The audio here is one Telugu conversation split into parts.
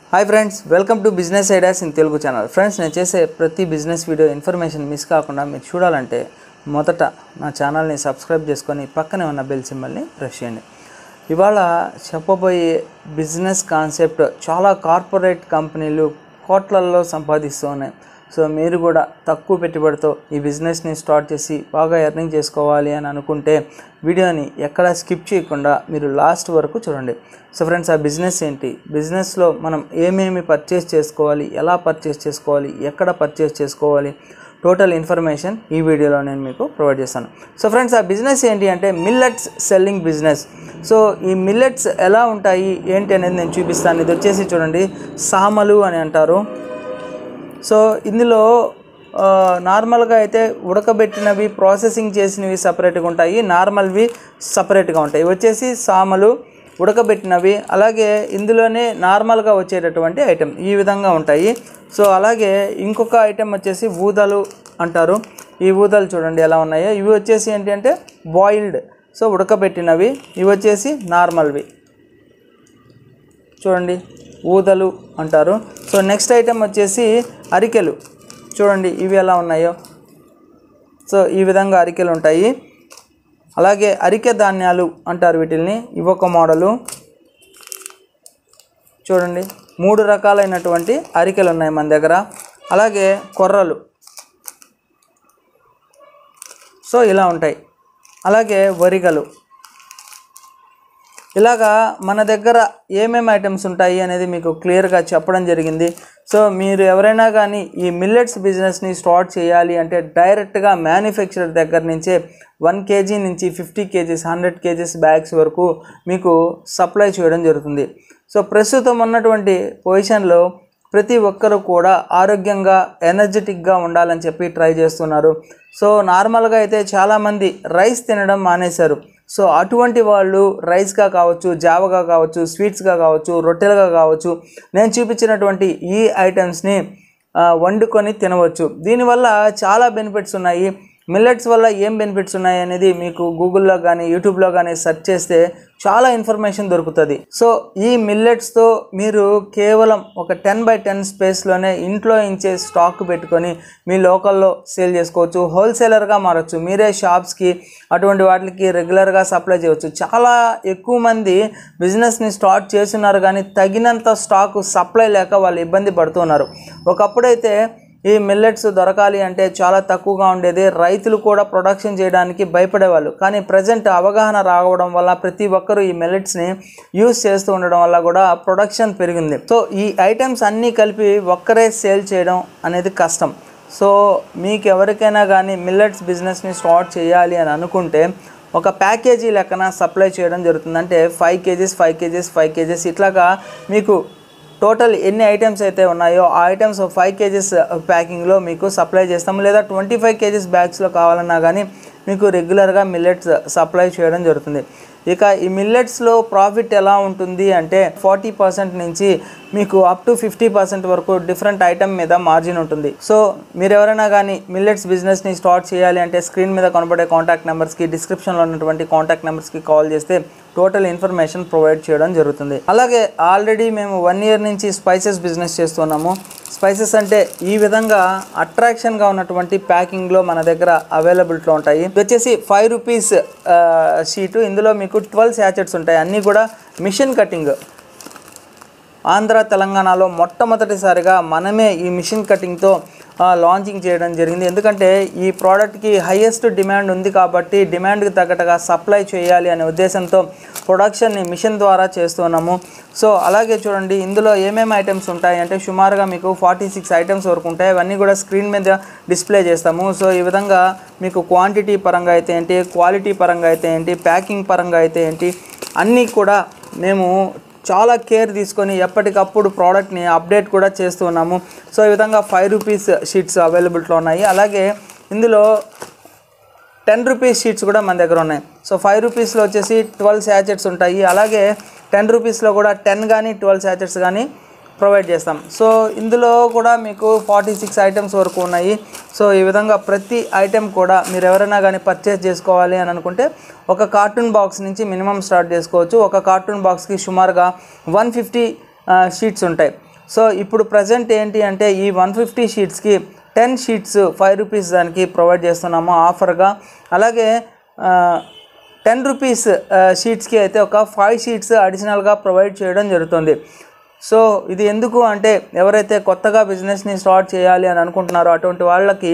hi friends welcome to business ideas in Telugu channel friends నేను చేసే ప్రతి బిజినెస్ వీడియో ఇన్ఫర్మేషన్ మిస్ కాకుండా మీరు చూడాలంటే మొదట నా ఛానల్ని సబ్స్క్రైబ్ చేసుకొని పక్కనే ఉన్న బెల్ సింబల్ని ప్రెస్ చేయండి ఇవాళ చెప్పబోయే బిజినెస్ కాన్సెప్ట్ చాలా కార్పొరేట్ కంపెనీలు కోట్లల్లో సంపాదిస్తూ ఉన్నాయి సో మీరు కూడా తక్కువ పెట్టుబడితో ఈ బిజినెస్ని స్టార్ట్ చేసి బాగా ఎర్నింగ్ చేసుకోవాలి అని అనుకుంటే వీడియోని ఎక్కడ స్కిప్ చేయకుండా మీరు లాస్ట్ వరకు చూడండి సో ఫ్రెండ్స్ ఆ బిజినెస్ ఏంటి బిజినెస్లో మనం ఏమేమి పర్చేస్ చేసుకోవాలి ఎలా పర్చేస్ చేసుకోవాలి ఎక్కడ పర్చేస్ చేసుకోవాలి టోటల్ ఇన్ఫర్మేషన్ ఈ వీడియోలో నేను మీకు ప్రొవైడ్ చేస్తాను సో ఫ్రెండ్స్ ఆ బిజినెస్ ఏంటి అంటే మిల్లెట్స్ సెల్లింగ్ బిజినెస్ సో ఈ మిల్లెట్స్ ఎలా ఉంటాయి ఏంటి అనేది నేను చూపిస్తాను ఇది వచ్చేసి చూడండి సామలు అని అంటారు సో ఇందులో ఆ, నార్మల్గా అయితే ఉడకబెట్టినవి ప్రాసెసింగ్ చేసినవి సపరేట్గా ఉంటాయి నార్మల్వి సపరేట్గా ఉంటాయి ఇవి వచ్చేసి సామలు ఉడకబెట్టినవి అలాగే ఇందులోనే నార్మల్గా వచ్చేటటువంటి ఐటెం ఈ విధంగా ఉంటాయి సో అలాగే ఇంకొక ఐటెం వచ్చేసి ఊదలు అంటారు ఈ ఊదలు చూడండి ఎలా ఉన్నాయో ఇవి వచ్చేసి ఏంటి అంటే బాయిల్డ్ సో ఉడకబెట్టినవి ఇవి వచ్చేసి నార్మల్వి చూడండి ఊదలు అంటారు సో నెక్స్ట్ ఐటెం వచ్చేసి అరికెలు చూడండి ఇవి ఎలా ఉన్నాయో సో ఈ విధంగా అరికెలు ఉంటాయి అలాగే అరికె ధాన్యాలు అంటారు వీటిల్ని ఇవి ఒక మోడలు చూడండి మూడు రకాలైనటువంటి అరికెలు ఉన్నాయి మన దగ్గర అలాగే కొర్రలు సో ఇలా ఉంటాయి అలాగే వరిగలు ఇలాగా మన దగ్గర ఏమేమి ఐటమ్స్ ఉంటాయి అనేది మీకు క్లియర్గా చెప్పడం జరిగింది సో మీరు ఎవరైనా కానీ ఈ మిల్లెట్స్ బిజినెస్ని స్టార్ట్ చేయాలి అంటే డైరెక్ట్గా మ్యానుఫ్యాక్చరర్ దగ్గర నుంచే వన్ కేజీ నుంచి fifty KGs hundred KGs bags వరకు మీకు సప్లై చేయడం జరుగుతుంది సో ప్రస్తుతం ఉన్నటువంటి పొజిషన్లో ప్రతి ఒక్కరు కూడా ఆరోగ్యంగా ఎనర్జెటిక్గా ఉండాలని చెప్పి ట్రై చేస్తున్నారు సో నార్మల్గా అయితే చాలామంది రైస్ తినడం మానేశారు సో అటువంటి వాళ్ళు రైస్గా కావచ్చు జావగా కావచ్చు స్వీట్స్గా కావచ్చు రొట్టెలుగా కావచ్చు నేను చూపించినటువంటి ఈ ఐటమ్స్ని ఆ, వండుకొని తినవచ్చు దీనివల్ల చాలా బెనిఫిట్స్ ఉన్నాయి మిల్లెట్స్ వల్ల ఏం బెనిఫిట్స్ ఉన్నాయి అనేది మీకు గూగుల్లో కానీ యూట్యూబ్లో కానీ సెర్చ్ చేస్తే చాలా ఇన్ఫర్మేషన్ దొరుకుతుంది సో ఈ మిల్లెట్స్తో మీరు కేవలం ఒక టెన్ బై టెన్ స్పేస్లోనే ఇంట్లో ఇంచే స్టాక్ పెట్టుకొని మీ లోకల్లో సేల్ చేసుకోవచ్చు హోల్సేలర్గా మారచ్చు మీరే షాప్స్కి అటువంటి వాటికి రెగ్యులర్గా సప్లై చేయవచ్చు చాలా ఎక్కువ మంది బిజినెస్ని స్టార్ట్ చేస్తున్నారు కానీ తగినంత స్టాక్ సప్లై లేక వాళ్ళు ఇబ్బంది పడుతున్నారు ఒకప్పుడైతే ఈ మిల్లెట్స్ దొరకాలి అంటే చాలా తక్కువగా ఉండేది రైతులు కూడా ప్రొడక్షన్ చేయడానికి భయపడేవాళ్ళు కానీ ప్రజెంట్ అవగాహన రావడం వల్ల ప్రతి ఒక్కరూ ఈ మిల్లెట్స్ని యూస్ చేస్తూ ఉండడం వల్ల కూడా ప్రొడక్షన్ పెరిగింది సో ఈ ఐటమ్స్ అన్నీ కలిపి ఒక్కరే సేల్ చేయడం అనేది కష్టం సో మీకు ఎవరికైనా కానీ మిల్లెట్స్ బిజినెస్ని స్టార్ట్ చేయాలి అని అనుకుంటే ఒక ప్యాకేజీ లెక్కన సప్లై చేయడం జరుగుతుంది అంటే five KGs five KGs five KGs ఇట్లాగా మీకు టోటల్ ఎన్ని ఐటమ్స్ అయితే ఉన్నాయో ఆ ఐటమ్స్ ఫైవ్ కేజీస్ ప్యాకింగ్లో మీకు సప్లై చేస్తాము లేదా ట్వంటీ ఫైవ్ కేజీస్ బ్యాగ్స్లో కావాలన్నా కానీ మీకు రెగ్యులర్గా మిల్లెట్స్ సప్లై చేయడం జరుగుతుంది ఇక ఈ మిల్లెట్స్లో ప్రాఫిట్ ఎలా ఉంటుంది అంటే ఫార్టీ పర్సెంట్ నుంచి మీకు అప్ టు ఫిఫ్టీ పర్సెంట్ వరకు డిఫరెంట్ ఐటమ్ మీద మార్జిన్ ఉంటుంది సో మీరు ఎవరైనా కానీ మిల్లెట్స్ బిజినెస్ని స్టార్ట్ చేయాలి అంటే స్క్రీన్ మీద కనబడే కాంటాక్ట్ నెంబర్స్కి డిస్క్రిప్షన్లో ఉన్నటువంటి కాంటాక్ట్ నెంబర్స్కి కాల్ చేస్తే టోటల్ ఇన్ఫర్మేషన్ ప్రొవైడ్ చేయడం జరుగుతుంది అలాగే ఆల్రెడీ మేము వన్ ఇయర్ నుంచి స్పైసెస్ బిజినెస్ చేస్తున్నాము స్పైసెస్ అంటే ఈ విధంగా అట్రాక్షన్గా ఉన్నటువంటి ప్యాకింగ్లో మన దగ్గర అవైలబిలిటీలో ఉంటాయి ఇది వచ్చేసి ఫైవ్ రూపీస్ షీటు ఇందులో మీకు ట్వెల్వ్ శాచెట్స్ ఉంటాయి అన్నీ కూడా మిషన్ కటింగ్ ఆంధ్ర తెలంగాణలో మొట్టమొదటిసారిగా మనమే ఈ మిషన్ కటింగ్తో లాంచింగ్ చేయడం జరిగింది ఎందుకంటే ఈ ప్రోడక్ట్కి హైయెస్ట్ డిమాండ్ ఉంది కాబట్టి డిమాండ్కి తగ్గట్టుగా సప్లై చేయాలి అనే ఉద్దేశంతో ప్రొడక్షన్ని మిషన్ ద్వారా చేస్తున్నాము సో అలాగే చూడండి ఇందులో ఏమేమి ఐటమ్స్ ఉంటాయి అంటే సుమారుగా మీకు ఫార్టీ సిక్స్ ఐటమ్స్ వరకు ఉంటాయి అవన్నీ కూడా స్క్రీన్ మీద డిస్ప్లే చేస్తాము సో ఈ విధంగా మీకు క్వాంటిటీ పరంగా అయితే ఏంటి క్వాలిటీ పరంగా అయితే ఏంటి ప్యాకింగ్ పరంగా అయితే ఏంటి అన్నీ కూడా మేము చాలా కేర్ తీసుకొని ఎప్పటికప్పుడు ప్రోడక్ట్ని అప్డేట్ కూడా చేస్తూ ఉన్నాము సో ఈ విధంగా ఫైవ్ రూపీస్ షీట్స్ అవైలబిలిటీలో ఉన్నాయి అలాగే ఇందులో టెన్ రూపీస్ షీట్స్ కూడా మన దగ్గర ఉన్నాయి సో ఫైవ్ రూపీస్లో వచ్చేసి ట్వెల్వ్ శాచెట్స్ ఉంటాయి అలాగే టెన్ రూపీస్లో కూడా టెన్ కానీ ట్వెల్వ్ శాచెట్స్ కానీ ప్రొవైడ్ చేస్తాం సో ఇందులో కూడా మీకు ఫార్టీ సిక్స్ ఐటమ్స్ వరకు ఉన్నాయి సో ఈ విధంగా ప్రతి ఐటెం కూడా మీరు ఎవరైనా కానీ పర్చేస్ చేసుకోవాలి అని అనుకుంటే ఒక కార్టూన్ బాక్స్ నుంచి మినిమం స్టార్ట్ చేసుకోవచ్చు ఒక కార్టూన్ బాక్స్కి సుమారుగా వన్ ఫిఫ్టీ షీట్స్ ఉంటాయి సో ఇప్పుడు ప్రజెంట్ ఏంటి అంటే ఈ వన్ ఫిఫ్టీ షీట్స్కి టెన్ షీట్స్ ఫైవ్ రూపీస్ దానికి ప్రొవైడ్ చేస్తున్నాము ఆఫర్గా అలాగే టెన్ రూపీస్ షీట్స్కి అయితే ఒక ఫైవ్ షీట్స్ అడిషనల్గా ప్రొవైడ్ చేయడం జరుగుతుంది సో ఇది ఎందుకు అంటే ఎవరైతే కొత్తగా బిజినెస్ని స్టార్ట్ చేయాలి అని అనుకుంటున్నారో అటువంటి వాళ్ళకి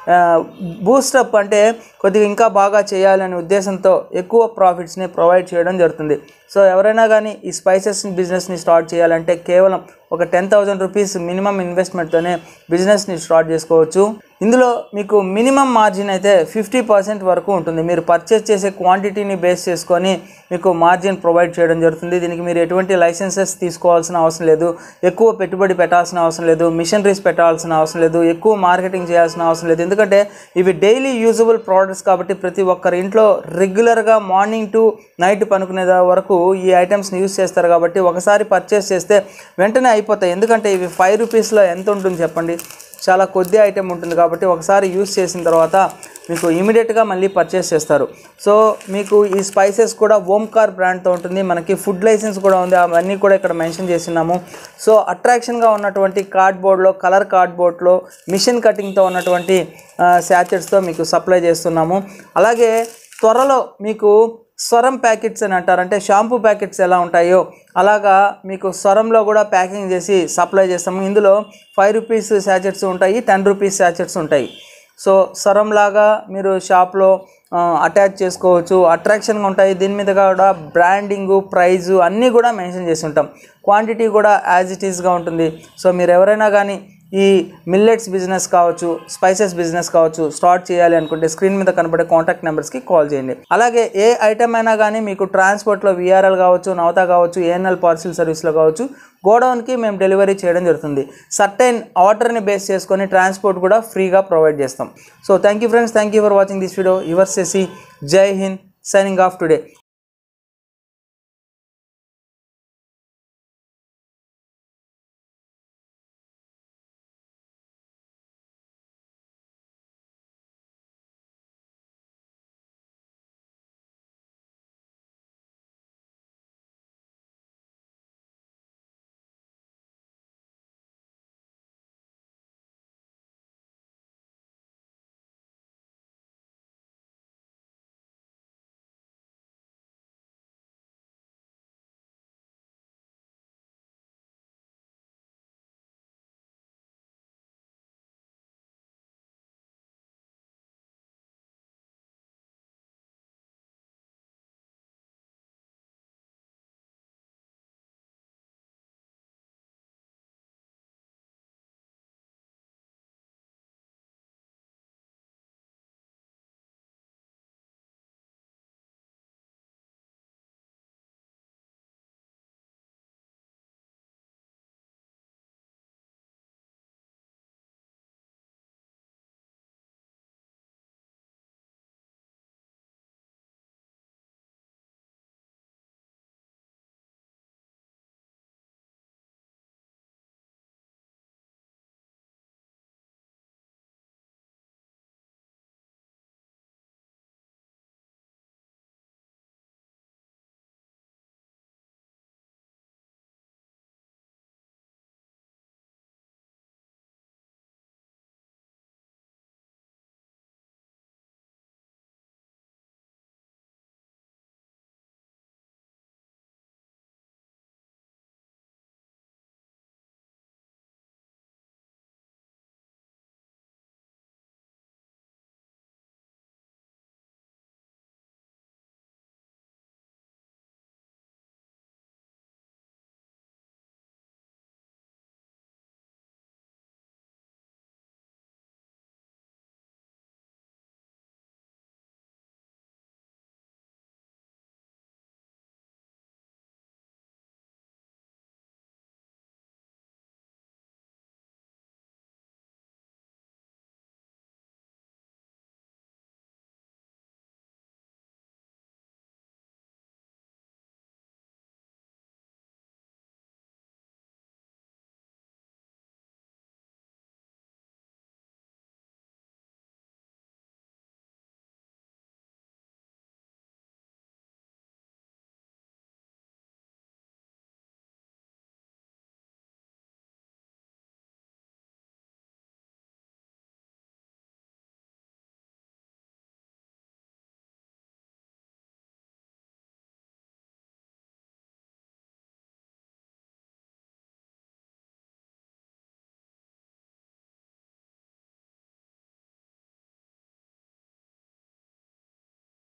బూస్టప్ అంటే కొద్దిగా ఇంకా బాగా చేయాలనే ఉద్దేశంతో ఎక్కువ ప్రాఫిట్స్ని ప్రొవైడ్ చేయడం జరుగుతుంది సో ఎవరైనా కానీ ఈ స్పైసెస్ బిజినెస్ని స్టార్ట్ చేయాలంటే కేవలం ఒక టెన్ థౌజండ్ రూపీస్ మినిమం ఇన్వెస్ట్మెంట్తోనే బిజినెస్ని స్టార్ట్ చేసుకోవచ్చు ఇందులో మీకు మినిమం మార్జిన్ అయితే ఫిఫ్టీ పర్సెంట్ వరకు ఉంటుంది మీరు పర్చేస్ చేసే క్వాంటిటీని బేస్ చేసుకొని మీకు మార్జిన్ ప్రొవైడ్ చేయడం జరుగుతుంది దీనికి మీరు ఎటువంటి లైసెన్సెస్ తీసుకోవాల్సిన అవసరం లేదు ఎక్కువ పెట్టుబడి పెట్టాల్సిన అవసరం లేదు మిషనరీస్ పెట్టాల్సిన అవసరం లేదు ఎక్కువ మార్కెటింగ్ చేయాల్సిన అవసరం లేదు ఎందుకంటే ఇవి డైలీ యూజబుల్ ప్రోడక్ట్స్ కాబట్టి ప్రతి ఒక్కరి ఇంట్లో రెగ్యులర్గా మార్నింగ్ టు నైట్ పనుకునే వరకు ఈ ఐటమ్స్ని యూస్ చేస్తారు కాబట్టి ఒకసారి పర్చేస్ చేస్తే వెంటనే అయిపోతాయి ఎందుకంటే ఇవి ఫైవ్ రూపీస్లో ఎంత ఉంటుంది చెప్పండి చాలా కొద్ది ఐటెం ఉంటుంది కాబట్టి ఒకసారి యూస్ చేసిన తర్వాత మీకు ఇమీడియట్గా మళ్ళీ పర్చేస్ చేస్తారు సో మీకు ఈ స్పైసెస్ కూడా ఓంకార్ బ్రాండ్తో ఉంటుంది మనకి ఫుడ్ లైసెన్స్ కూడా ఉంది అవన్నీ కూడా ఇక్కడ మెన్షన్ చేస్తున్నాము సో అట్రాక్షన్గా ఉన్నటువంటి కార్డ్బోర్డ్లో కలర్ కార్డ్బోర్డ్లో మిషన్ కటింగ్తో ఉన్నటువంటి శాచెట్స్తో మీకు సప్లై చేస్తున్నాము అలాగే త్వరలో మీకు స్వరం ప్యాకెట్స్ అని అంటారు అంటే షాంపూ ప్యాకెట్స్ ఎలా ఉంటాయో అలాగా మీకు స్వరంలో కూడా ప్యాకింగ్ చేసి సప్లై చేస్తాము ఇందులో ఫైవ్ రూపీస్ శాచెట్స్ ఉంటాయి టెన్ రూపీస్ శాచెట్స్ ఉంటాయి సో స్వరం లాగా మీరు షాప్లో అటాచ్ చేసుకోవచ్చు అట్రాక్షన్గా ఉంటాయి దీని మీద కూడా బ్రాండింగు ప్రైజు అన్నీ కూడా మెన్షన్ చేసి ఉంటాం క్వాంటిటీ కూడా యాజ్ ఇట్ ఈస్గా ఉంటుంది సో మీరు ఎవరైనా కానీ ఈ మిల్లెట్స్ బిజినెస్ కావచ్చు స్పైసెస్ బిజినెస్ కావచ్చు స్టార్ట్ చేయాలి అనుకుంటే స్క్రీన్ మీద కనబడే కాంటాక్ట్ నెంబర్స్కి కాల్ చేయండి అలాగే ఏ ఐటమ్ అయినా కానీ మీకు ట్రాన్స్పోర్ట్లో విఆర్ఎల్ కావచ్చు నవతా కావచ్చు ఏఎన్ఎల్ పార్సిల్ సర్వీస్లో కావచ్చు గోడౌన్కి మేము డెలివరీ చేయడం జరుగుతుంది సర్టైన్ ఆర్డర్ని బేస్ చేసుకొని ట్రాన్స్పోర్ట్ కూడా ఫ్రీగా ప్రొవైడ్ చేస్తాం so thank you friends thank you for watching this video your సెసి Jai Hind signing off today